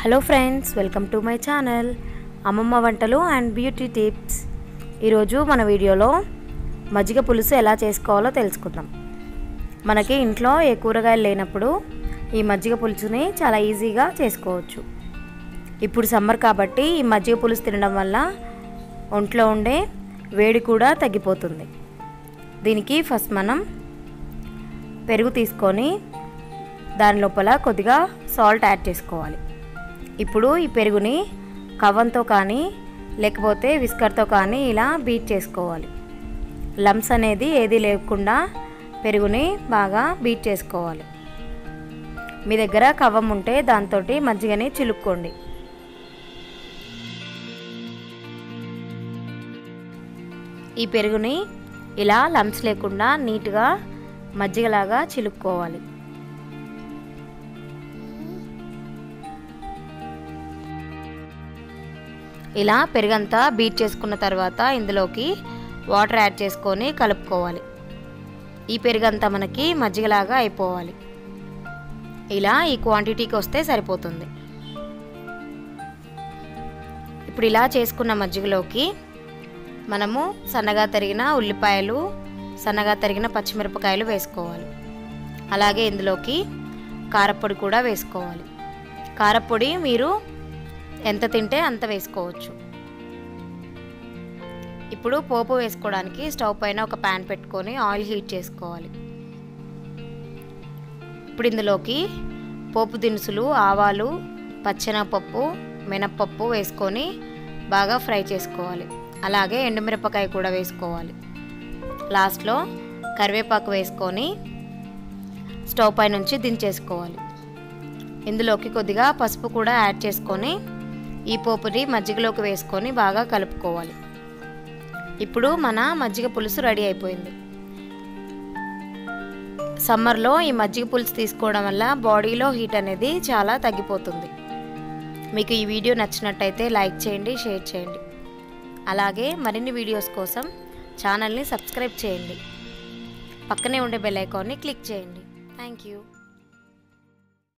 hello friends welcome to my channel అమ్మమ్మ వంటలు and beauty tips ఈరోజు మన వీడియోలో మజ్జిగ పులుసు ఎలా చేసుకోవాలో తెలుసుకుందాం మనకి ఇంట్లో ఏ కూరగాయలు లేనప్పుడు ఈ మజ్జిగ పులుసుని చాలా ఈజీగా చేసుకోవచ్చు ఇప్పుడు సమ్మర్ కాబట్టి ఈ మజ్జిగ పులుసు తినడం వల్ల ఒంట్లో ఉండే వేడి కూడా తగ్గిపోతుంది దీనికి ఫస్ట్ మనం పెరుగు తీసుకొని దాని లోపల కొద్దిగా సాల్ట్ యాడ్ చేసుకోవాలి ఇప్పుడు ఈ పెరుగుని కవ్వంతో కానీ లేకపోతే విస్కర్తో కానీ ఇలా బీట్ చేసుకోవాలి లమ్స్ అనేది ఏది లేకుండా పెరుగుని బాగా బీట్ చేసుకోవాలి మీ దగ్గర కవ్వం ఉంటే దాంతో మజ్జిగని చిలుక్కోండి ఈ పెరుగుని ఇలా లమ్స్ లేకుండా నీట్గా మజ్జిగలాగా చిలుక్కోవాలి ఇలా పెరుగంతా బీట్ చేసుకున్న తర్వాత ఇందులోకి వాటర్ యాడ్ చేసుకొని కలుపుకోవాలి ఈ పెరుగంతా మనకి మజ్జిగలాగా అయిపోవాలి ఇలా ఈ క్వాంటిటీకి వస్తే సరిపోతుంది ఇప్పుడు ఇలా చేసుకున్న మజ్జిగలోకి మనము సన్నగా తరిగిన ఉల్లిపాయలు సన్నగా తరిగిన పచ్చిమిరపకాయలు వేసుకోవాలి అలాగే ఇందులోకి కారపొడి కూడా వేసుకోవాలి కారపొడి మీరు ఎంత తింటే అంత వేసుకోవచ్చు ఇప్పుడు పోపు వేసుకోవడానికి స్టవ్ పైన ఒక ప్యాన్ పెట్టుకొని ఆయిల్ హీట్ చేసుకోవాలి ఇప్పుడు ఇందులోకి పోపు దినుసులు ఆవాలు పచ్చెనపప్పు మినప్పప్పు వేసుకొని బాగా ఫ్రై చేసుకోవాలి అలాగే ఎండుమిరపకాయ కూడా వేసుకోవాలి లాస్ట్లో కరివేపాకు వేసుకొని స్టవ్ పై నుంచి దించేసుకోవాలి ఇందులోకి కొద్దిగా పసుపు కూడా యాడ్ చేసుకొని ఈ పోపుని మజ్జిగలోకి వేసుకొని బాగా కలుపుకోవాలి ఇప్పుడు మన మజ్జిగ పులుసు రెడీ అయిపోయింది సమ్మర్లో ఈ మజ్జిగ పులుసు తీసుకోవడం వల్ల బాడీలో హీట్ అనేది చాలా తగ్గిపోతుంది మీకు ఈ వీడియో నచ్చినట్టయితే లైక్ చేయండి షేర్ చేయండి అలాగే మరిన్ని వీడియోస్ కోసం ఛానల్ని సబ్స్క్రైబ్ చేయండి పక్కనే ఉండే బెల్ ఐకాన్ని క్లిక్ చేయండి థ్యాంక్ యూ